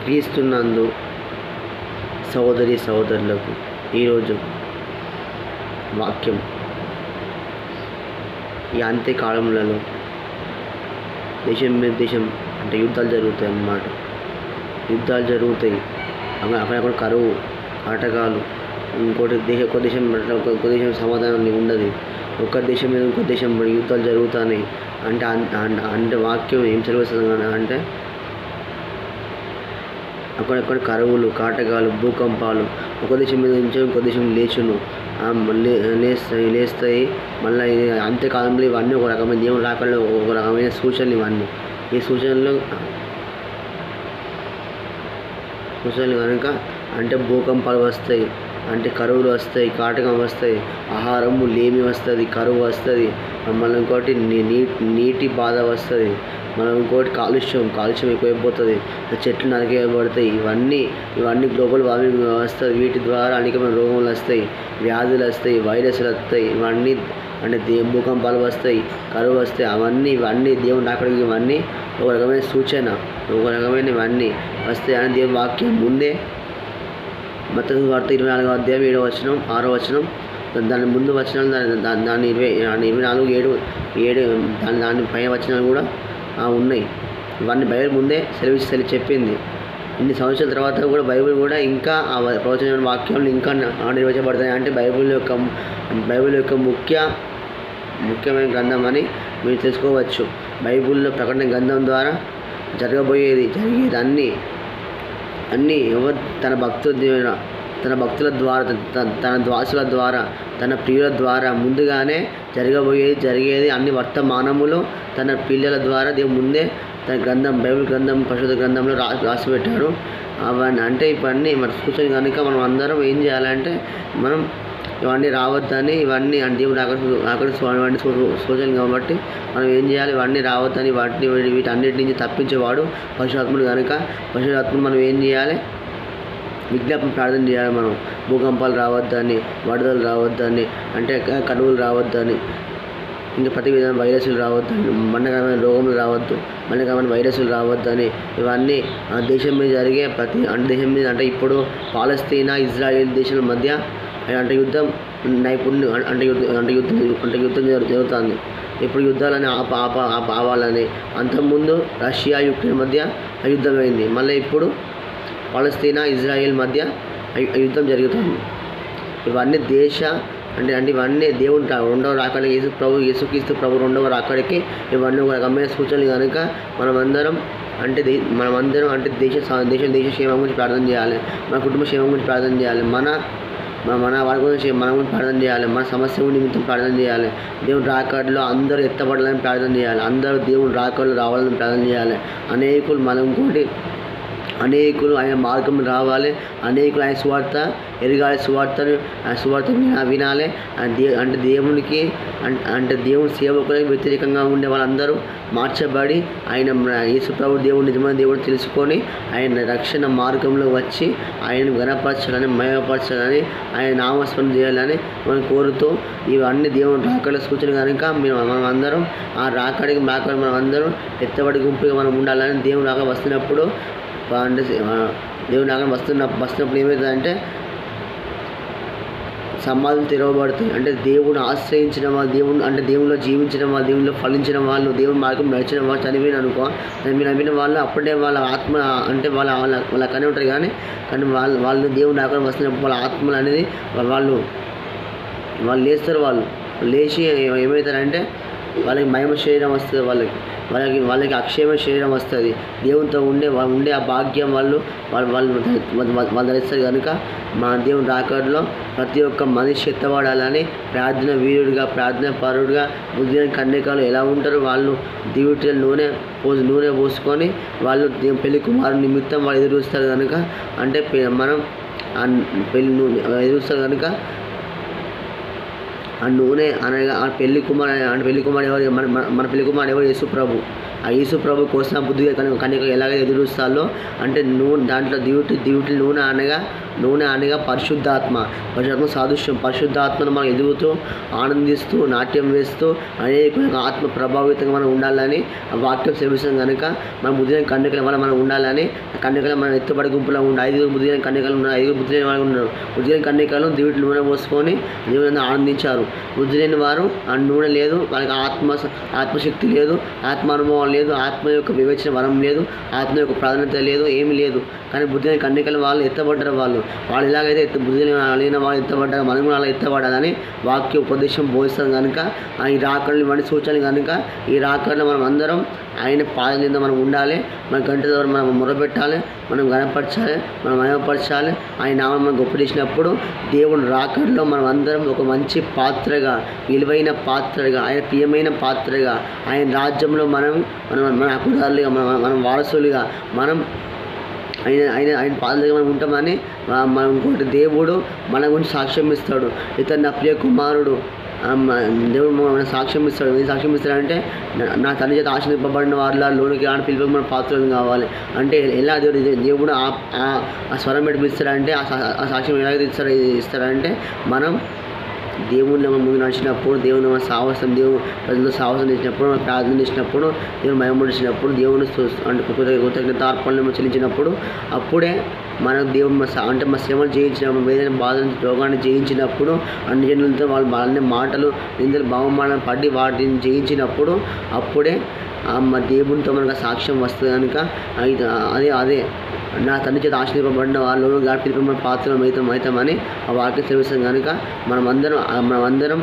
క్రీస్తునందు సహోదరి సహోదరులకు ఈరోజు వాక్యం ఈ అంత్యకాలములలో దేశం మీద దేశం అంటే యుద్ధాలు జరుగుతాయి అన్నమాట యుద్ధాలు జరుగుతాయి అక్కడ అక్కడక్కడ కరువు ఆటగాలు ఇంకోటి దేశ ఒక దేశం పట్ల ఒక ఒక దేశం సమాధానం ఉండదు ఒక దేశం మీద ఇంకో దేశం పడి యుద్ధాలు జరుగుతున్నాయి అంటే అన్- అన్- అంటే వాక్యం ఏం సెలవిస్తుంది అంటే అక్కడక్కడ కరువులు కాటకాలు భూకంపాలు ఒక దేశం మీద నుంచి ఇంకో దేశం లేచును ఆ మళ్ళీ లేస్తాయి లేస్తాయి మళ్ళీ ఇది అంత్యకాలంలో ఇవన్నీ ఒక రకమైన దేవుని రాకల్లో ఒక రకమైన సూచనలు ఇవన్నీ ఈ సూచనలు సూచనలు కనుక అంటే భూకంపాలు వస్తాయి అంటే కరువులు వస్తాయి కాటకం వస్తాయి ఆహారము లేమి వస్తుంది కరువు వస్తుంది మళ్ళీ ఇంకోటి నీ- నీ నీటి బాధ వస్తుంది మనం ఇంకోటి కాలుష్యం కాలుష్యం ఎక్కువైపోతుంది చెట్లు నరికేయబడతాయి ఇవన్నీ ఇవన్నీ గ్లోబల్ వార్మింగ్ వస్తుంది వీటి ద్వారా అనేకమైన రోగములు వస్తాయి వ్యాధులు వస్తాయి వైరస్లు వస్తాయి ఇవన్నీ అంటే దే భూకంపాలు వస్తాయి కరువు వస్తాయి అవన్నీ ఇవన్నీ దేవుని రాకడికి ఇవన్నీ ఒక రకమైన సూచన ఒక రకమైన ఇవన్నీ వస్తాయి అని దేవుని వాక్యం ముందే మత వార్త ఇరవై నాలుగో అధ్యాయం ఏడో వచనం ఆరో వచనం దాని ముందు వచనాలు దాని దాని దాని ఇరవై దాని ఇరవై నాలుగు ఏడు ఏడు దాని దాని పైన వచనాలు కూడా ఆ, ఉన్నాయి ఇవన్నీ బైబిల్ ముందే సెలవు సెలవు చెప్పింది ఇన్ని సంవత్సరాల తర్వాత కూడా బైబిల్ కూడా ఇంకా ఆ వ- ప్రవచన వాక్యాలు ఇంకా నా- నిర్వహించబడతాయి అంటే బైబిల్ యొక్క బైబిల్ యొక్క ముఖ్య ముఖ్యమైన గ్రంథం అని మీరు తెలుసుకోవచ్చు బైబిల్లో ప్రకటన గ్రంథం ద్వారా జరగబోయేది జరిగేది అన్నీ అన్నీ ఎవరు తన భక్తుల ద్వారా తన భక్తుల ద్వారా తన తన ద్వాసుల ద్వారా తన ప్రియుల ద్వారా ముందుగానే జరగబోయేది జరిగేది అన్ని వర్తమానములు తన పిల్లల ద్వారా దేవుడు ముందే తన గ్రంథం బైబిల్ గ్రంథం పరిశుద్ధ గ్రంథంలో రా రాసి పెట్టాడు అవన్నీ అంటే ఇవన్నీ మన సూచన కనుక మనం అందరం ఏం చేయాలంటే మనం ఇవన్నీ రావద్దని ఇవన్నీ అంటే దేవుడు అక్కడ అక్కడ ఇవన్నీ సూ- సూచనలు కాబట్టి మనం ఏం చేయాలి ఇవన్నీ రావద్దని వాటిని వీటన్నిటి నుంచి తప్పించేవాడు పశురాత్ముడు కనుక పశురాత్ముడు మనం ఏం చేయాలి విజ్ఞాపన ప్రార్థన చేయాలి మనం భూకంపాలు రావద్దని వరదలు రావద్దని అంటే క- కరువులు రావద్దని ఇంకా ప్రతి విధమైన వైరస్లు రావద్దని మరణకరమైన రోగములు రావద్దు మరణకరమైన వైరస్లు రావద్దని ఇవన్నీ ఆ దేశం మీద జరిగే ప్రతి అంటే దేశం మీద అంటే ఇప్పుడు పాలస్తీనా ఇజ్రాయెల్ దేశాల మధ్య అంటే యుద్ధం నైపుణ్యం అంటే యుద్ధం అంటే యుద్ధం అంటే యుద్ధం జరు- జరుగుతుంది ఇప్పుడు యుద్ధాలని ఆప ఆప ఆప ఆవాలని అంతకుముందు రష్యా యుక్రెయిన్ మధ్య ఆ యుద్ధం అయింది మళ్ళీ ఇప్పుడు పాలస్తీనా ఇజ్రాయెల్ మధ్య ఆ- ఆ యుద్ధం జరుగుతుంది ఇవన్నీ దేశ అంటే అంటే ఇవన్నీ దేవుని రా- రెండవ రాకడికి యేసు ప్రభు యేసుక్రీస్తు ప్రభు రెండవ రాకడికి ఇవన్నీ ఒక రకమైన సూచనలు కనుక మనమందరం అంటే దే మనమందరం అంటే దేశ సా- దేశ దేశ క్షేమం గురించి ప్రార్థన చేయాలి మన కుటుంబ క్షేమం గురించి ప్రార్థన చేయాలి మన మన- మన వారి గురించి మన గురించి ప్రార్థన చేయాలి మన సమస్య గురించి నిమిత్తం ప్రార్థన చేయాలి దేవుని రాకడలో అందరూ ఎత్తబడాలని ప్రార్థన చేయాలి అందరూ దేవుని రాకడలో రావాలని ప్రార్థన చేయాలి అనేకులు మనం కూడా అనేకులు ఆయన మార్గం రావాలి అనేకులు ఆయన సువార్త ఎరగాలి సువార్తను ఆ సువార్త వినా వినాలి ఆ దే అంటే దేవునికి అం- అంటే దేవుని సేవకులకు వ్యతిరేకంగా ఉండే వాళ్ళందరూ మార్చబడి ఆయన మ- యేసు ప్రభు దేవుడు నిజమైన దేవుడు తెలుసుకొని ఆయన రక్షణ మార్గంలో వచ్చి ఆయనను గణపరచాలని మయపరచాలని ఆయన నామస్మరణ చేయాలని మనం కోరుతూ ఇవన్నీ దేవుని రాకడ సూచన కనుక మేము మనం అందరం ఆ రాకడికి రాకడ మనం అందరం ఎత్తబడి గుంపుగా మనం ఉండాలని దేవుని రాక వస్తున్నప్పుడు అంటే ఆ, దేవుని రాక వస్తున్న వస్తున్నప్పుడు ఏమవుతుందంటే సమాధులు తెరవబడతాయి అంటే దేవుని ఆశ్రయించిన వాళ్ళు దేవుని అంటే దేవునిలో జీవించిన వాళ్ళు దేవునిలో ఫలించిన వాళ్ళు దేవుని మార్గం నడిచిన వాళ్ళు చనిపోయిన అనుకో చనిపోయిన నమ్మిన వాళ్ళు అప్పుడే వాళ్ళ ఆత్మ అంటే వాళ్ళ వాళ్ళ వాళ్ళ కనే ఉంటారు కానీ కానీ వాళ్ళు వాళ్ళు దేవుని రాక వస్తున్నప్పుడు వాళ్ళ ఆత్మలు అనేది వాళ్ళు వాళ్ళు లేస్తారు వాళ్ళు లేచి ఏమవుతారంటే వాళ్ళకి మహిమ శరీరం వస్తుంది వాళ్ళకి వాళ్ళకి వాళ్ళకి అక్షయమ శరీరం వస్తుంది దేవునితో ఉండే వా- ఉండే ఆ భాగ్యం వాళ్ళు వాళ్ళు వాళ్ళు వాళ్ళు- వాళ్ళు ధరిస్తారు కనుక మా దేవుని రాకడలో ప్రతి ఒక్క మనిషి ఎత్తబడాలని ప్రార్థన వీరుడిగా ప్రార్థన పరుడుగా బుద్ధిని కన్యకాలు ఎలా ఉంటారు వాళ్ళు దివిటీల నూనె పోసి నూనె పోసుకొని వాళ్ళు దేవుని పెళ్లి కుమారు నిమిత్తం వాళ్ళు ఎదురు చూస్తారు కనుక అంటే పె- మనం ఆ పెళ్లి నూనె ఎదురు చూస్తారు కనుక ఆ నూనె అనగా ఆ పెళ్లి కుమార్ ఆ పెళ్లి కుమార్ ఎవరు మన మన- మన పెళ్లి కుమార్ ఎవరు యేసు ప్రభు ఆ యేసు ప్రభు కోసం బుద్ధిగా కన్య కన్యకలు ఎలాగ ఎదురుస్తాలో అంటే నూనె దాంట్లో దివిటి దివిటి నూనె అనగా నూనె అనగా పరిశుద్ధాత్మ పరిశుద్ధాత్మ సాదృశ్యం పరిశుద్ధాత్మను మనం ఎదుగుతూ ఆనందిస్తూ నాట్యం వేస్తూ అనేక ఆత్మ ప్రభావితంగా మనం ఉండాలని ఆ వాక్యం సేవిస్తాం కనుక మన బుద్ధి కన్యకల వల్ల మనం ఉండాలని కన్యకలు మనం ఎత్తుబడి గుంపులో ఉండి ఐదుగురు బుద్ధి కన్యకలు ఉన్నారు ఐదుగురు బుద్ధి లేని వాళ్ళు ఉన్నారు బుద్ధి లేని కన్యకలు దివిటి నూనె పోసుకొని దేవుని ఆనందించారు బుద్ధి లేని వారు ఆ నూనె లేదు వాళ్ళకి ఆత్మ ఆత్మశక్తి లేదు ఆత్మ అనుభవం లేదు ఆత్మ యొక్క వివేచన వరం లేదు ఆత్మ యొక్క ప్రాధాన్యత లేదు ఏమీ లేదు కానీ బుద్ధి లేని కన్యకల వాళ్ళు ఎత్తబడ్డారు వాళ్ళు వాళ్ళు ఎలాగైతే ఎత్త బుద్ధి లేని వాళ్ళు ఎత్తబడ్డారు మనం కూడా అలా ఎత్తబడాలని వాక్య ఉపదేశం బోధిస్తాం కనుక ఆ ఈ రాకడలు ఇవన్నీ సూచనలు కనుక ఈ రాకడలో మనం అందరం ఆయన పాదం కింద మనం ఉండాలి మన గంట ద్వారా మనం మొరపెట్టాలి మనం గణపరచాలి మనం మయపరచాలి ఆయన నామం మనం గొప్ప చేసినప్పుడు దేవుని రాకడలో మనం అందరం ఒక మంచి పాత్రగా విలువైన పాత్రగా ఆయన ప్రియమైన పాత్రగా ఆయన రాజ్యంలో మనం మనం మన హక్కుదారులుగా మనం మనం వారసులుగా మనం ఆయన ఆయన ఆయన పాద దగ్గర మనం ఉంటామని ఆ, మనం ఇంకోటి దేవుడు మన గురించి సాక్ష్యం ఇస్తాడు ఇతను నా ప్రియ కుమారుడు ఆ, మ- దేవుడు మన సాక్ష్యం ఇస్తాడు ఏం సాక్ష్యం ఇస్తాడంటే నా- నా తండ్రి చేత ఆశీర్వదింపబడిన వాళ్ళ లోనికి ఆడ పిలుపు మన పాత్రలు కావాలి అంటే ఎలా దేవుడు ఇది- దేవుడు ఆ ఆ- ఆ స్వరం పెట్టి పిలుస్తాడంటే ఆ సా- ఆ సాక్ష్యం ఎలా ఇస్తాడు ఇస్తాడంటే మనం దేవుని మనం ముందు నడిచినప్పుడు దేవుని మనం సాహసం దేవుడు ప్రజలు సాహసం చేసినప్పుడు మనం ప్రార్థన చేసినప్పుడు దేవుని మయమడిచినప్పుడు దేవుని స్తు- అంటే కృతజ్ఞ కృతజ్ఞత అర్పణలు చెల్లించినప్పుడు అప్పుడే మన దేవుని మన సా- అంటే మా శ్రమలు జయించినప్పుడు వేదన బాధను రోగాన్ని జయించినప్పుడు అన్ని జనులతో వాళ్ళు వాళ్ళని మాటలు నిందలు భావమానం పడి వాటిని జయించినప్పుడు అప్పుడే ఆ మా దేవునితో మనకు సాక్ష్యం వస్తుంది కనుక అయితే అదే అదే నా తండ్రి చేత ఆశీర్వబడిన వాళ్ళు గాడి పిలిపిన పాత్రలు మైతం అవుతామని ఆ వాక్యం తెలుస్తాం కనుక మనమందరం ఆ మనమందరం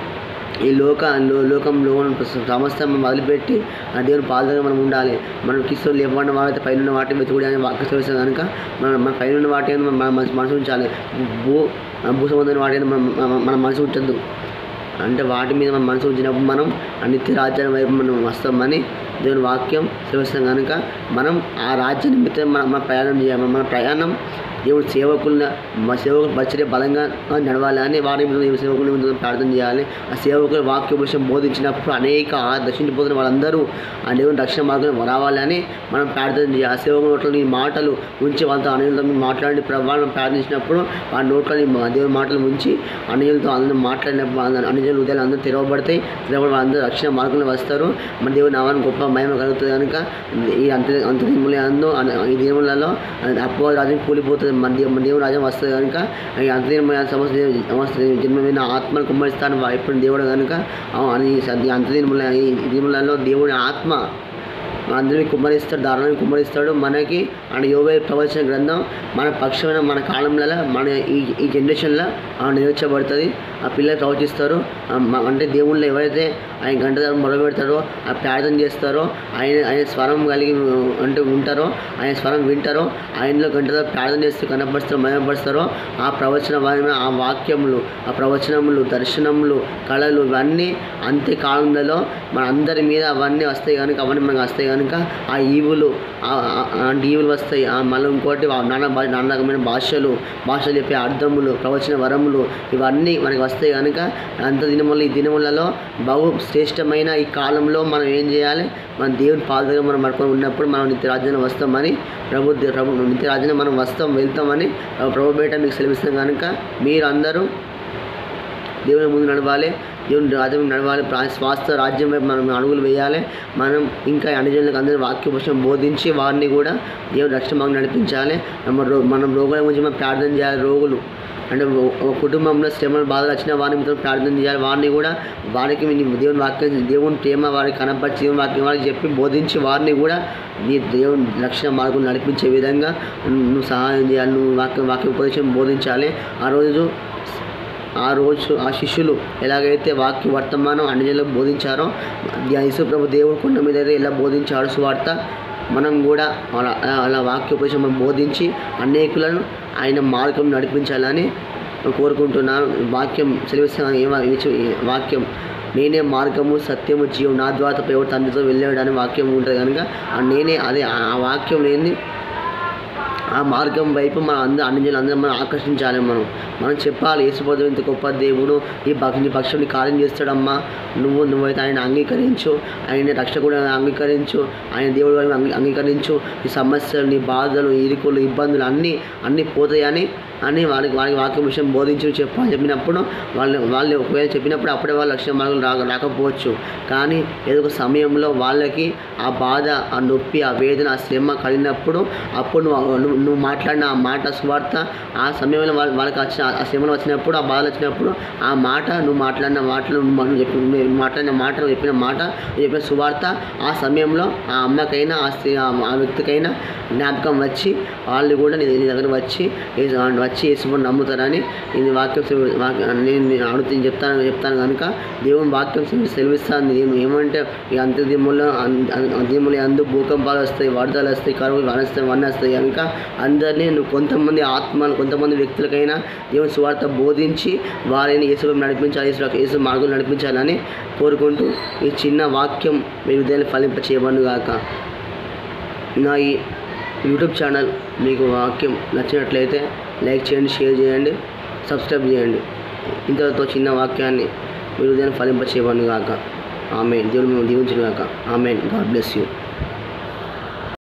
ఈ లోక లో- లోకంలో ఉన్న సమస్తం వదిలిపెట్టి ఆ దేవుని పాదగా మనం ఉండాలి మనం కిస్తులు లేవన్న వాళ్ళైతే పైన ఉన్న వాటిని వెతుకుడి అని వాక్యం తెలుస్తాం కనుక మన మన పైన ఉన్న వాటి మీద మన మనసు మనసు ఉంచాలి భూ భూ సంబంధమైన వాటి మీద మన మన- మన మనసు ఉంచద్దు అంటే వాటి మీద మన మనసు ఉంచినప్పుడు మనం ఆ నిత్య రాజ్యాన్ని వైపు మనం వస్తామని దేవుని వాక్యం తెలుస్తాం కనుక మనం ఆ రాజ్య నిమిత్తం మన మన ప్రయాణం చేయాలి మన ప్రయాణం దేవుడు సేవకుల మా సేవకులు పరిచర్య బలంగా నడవాలి అని వారి మీద దేవుని సేవకుల మీద ప్రార్థన చేయాలి ఆ సేవకుల వాక్యోపదేశం బోధించినప్పుడు అనేక ఆ దర్శించిపోతున్న వాళ్ళందరూ ఆ దేవుని రక్షణ మార్గం రావాలి అని మనం ప్రార్థన చేయాలి ఆ సేవకుల నోట్లో నీ మాటలు ఉంచి వాళ్ళతో అనేకలతో మీరు మాట్లాడి ప్రభావం ప్రార్థించినప్పుడు ఆ నోట్లో నీ మా దేవుని మాటలు ఉంచి అన్యులతో అందరూ మాట్లాడినప్పుడు అన్యజనుల హృదయాలు అందరూ తెరవబడతాయి తెరవబడి వాళ్ళందరూ రక్షణ మార్గంలో వస్తారు మన దేవుని నామాన్ని గొప్ప మహిమ కలుగుతుంది కనుక ఈ అంత అంతర్ముల అందు ఈ దేవుళ్ళలో అపో రాజ్యం కూలిపోతుంది మన దేవు మన దేవుని రాజ్యం వస్తుంది కనుక ఈ అంతర్మ సమస్త సమస్త జన్మమైన ఆత్మను కుమ్మరిస్తాను ఎప్పుడు దేవుడు కనుక అని ఈ అంతర్ముల ఈ దీములలో దేవుని ఆత్మ అందరినీ కుమ్మరిస్తాడు దారుణాన్ని కుమ్మరిస్తాడు మనకి అండ్ యోగ ప్రవచన గ్రంథం మన పక్షమైన మన కాలంలో మన ఈ ఈ జనరేషన్లో నిలిచబడుతుంది ఆ పిల్లలు ప్రవచిస్తారు ఆ మ- అంటే దేవుళ్ళు ఎవరైతే ఆయన గంట ధర మొదలుపెడతారో ఆ ప్రార్థన చేస్తారో ఆయన ఆయన స్వరం కలిగి అంటే ఉంటారో ఆయన స్వరం వింటారో ఆయనలో గంట ధర ప్రార్థన చేస్తూ కనపరుస్తారో మయపరుస్తారో ఆ ప్రవచన వారిన ఆ వాక్యములు ఆ ప్రవచనములు దర్శనములు కళలు ఇవన్నీ అంత్య కాలంలో మన అందరి మీద అవన్నీ వస్తాయి కనుక అవన్నీ మనకు వస్తాయి కనుక ఆ ఈవులు ఆ- ఆ- అంటే ఈవులు వస్తాయి ఆ మళ్ళీ ఇంకోటి వా- నానా భా నానా రకమైన భాషలు భాషలు చెప్పే అర్థములు ప్రవచన వరములు ఇవన్నీ మనకి వస్తాయి కనుక అంత దినములు ఈ దినములలో బహు శ్రేష్టమైన ఈ కాలంలో మనం ఏం చేయాలి మన దేవుని పాదగా మనం పడుకొని ఉన్నప్పుడు మనం నిత్య రాజ్యాన్ని వస్తామని ప్రభు ప్రభు నిత్య రాజ్యాన్ని మనం వస్తాం వెళ్తామని ప్రభు బయట మీకు సెలవిస్తాం కనుక మీరు అందరూ దేవుని ముందు నడవాలి దేవుని రాజ్యం నడవాలి ప్రా- స్వాస్థ రాజ్యం వైపు మనం అడుగులు వేయాలి మనం ఇంకా అనుజనులకు అందరూ వాక్యోపశం బోధించి వారిని కూడా దేవుని రక్షణ మాకు నడిపించాలి మన రో మనం రోగుల గురించి మనం ప్రార్థన చేయాలి రోగులు అంటే ఒక- ఒక కుటుంబంలో శ్రమలు బాధలు వచ్చిన వారిని మీద ప్రార్థన చేయాలి వారిని కూడా వారికి మీ దేవుని వాక్యం దేవుని ప్రేమ వారికి కనపరిచి దేవుని వాక్యం వారికి చెప్పి బోధించి వారిని కూడా నీ దేవుని రక్షణ మార్గం నడిపించే విధంగా నువ్వు సహాయం చేయాలి నువ్వు వాక్యం వాక్య ఉపదేశం బోధించాలి ఆ రోజు ఆ రోజు ఆ శిష్యులు ఎలాగైతే వాక్య వర్తమానం అన్ని జనులకు బోధించారో యేసు ప్రభు దేవుడు కొండ మీద అయితే ఎలా బోధించాడు సువార్త మనం కూడా అలా అలా వాక్యోపదేశం మనం బోధించి అనేకులను ఆయన మార్గం నడిపించాలని కోరుకుంటున్నాను వాక్యం సెలవిస్తాను ఏ వా- ఏ వాక్యం నేనే మార్గము సత్యము జీవం నా ద్వారా తప్ప ఎవరు తండ్రితో వెళ్ళాడు అనే వాక్యం ఉంటుంది కనుక ఆ నేనే అదే ఆ వాక్యం లేని ఆ మార్గం వైపు మన అందరూ అన్ని జనులు అందరం మనం ఆకర్షించాలి మనం మనం చెప్పాలి యేసుపోదు ఇంత గొప్ప దేవుడు ఈ భక్తి నీ పక్షం నీ కార్యం చేస్తాడమ్మా నువ్వు నువ్వైతే ఆయన అంగీకరించు ఆయన రక్షకుడు అంగీకరించు ఆయన దేవుడు అని అంగీ- అంగీకరించు నీ సమస్యలు నీ బాధలు ఇరుకులు ఇబ్బందులు అన్నీ అన్నీ పోతాయని అని వాళ్ళకి వాళ్ళకి వాక్యం విషయం బోధించి చెప్పాలి చెప్పినప్పుడు వాళ్ళు వాళ్ళు ఒకవేళ చెప్పినప్పుడు అప్పుడే వాళ్ళ లక్ష్యం మార్గం రా రాకపోవచ్చు కానీ ఏదో ఒక సమయంలో వాళ్ళకి ఆ బాధ ఆ నొప్పి ఆ వేదన ఆ శ్రమ కలిగినప్పుడు అప్పుడు నువ్వు నువ్వు నువ్వు మాట్లాడిన ఆ మాట స్వార్థ ఆ సమయంలో వాళ్ళ వాళ్ళకి వచ్చిన ఆ శ్రమలు వచ్చినప్పుడు ఆ బాధలు వచ్చినప్పుడు ఆ మాట నువ్వు మాట్లాడిన మాటలు నువ్వు నువ్వు చెప్పి నువ్వు మాట్లాడిన మాట నువ్వు చెప్పిన మాట నువ్వు చెప్పిన సువార్త ఆ సమయంలో ఆ అమ్మకైనా ఆ స్త్రీ ఆ ఆ వ్యక్తికైనా జ్ఞాపకం వచ్చి వాళ్ళు కూడా నీ నీ దగ్గర వచ్చి యేసు- వచ్చి యేసుని నమ్ముతారని ఇది వాక్యం సెలవు- వాక్యం నేను నేను అడుగుతుంది చెప్తాను చెప్తాను కనుక దేవుని వాక్యం సెలవు- సెలవిస్తాను నేను ఏమంటే ఈ అంత్యదిములు అంత్యములు అందు భూకంపాలు వస్తాయి వరదలు వస్తాయి కరువులు వనస్తాయి వన్ వస్తాయి కనుక అందరినీ నువ్వు కొంతమంది ఆత్మలు కొంతమంది వ్యక్తులకైనా దేవుని సువార్త బోధించి వారిని యేసు నడిపించాలి యేసు యేసు మార్గం నడిపించాలని కోరుకుంటూ ఈ చిన్న వాక్యం మీ హృదయాన్ని ఫలింప చేయబడును గాక నా ఈ యూట్యూబ్ ఛానల్ మీకు వాక్యం నచ్చినట్లయితే లైక్ చేయండి షేర్ చేయండి సబ్స్క్రైబ్ చేయండి ఇంతతో చిన్న వాక్యాన్ని మీరు దాన్ని ఫలింప చేయబడును గాక ఆమె దేవుడు మేము దీవించును గాక ఆమెన్ గాడ్ బ్లెస్ యూ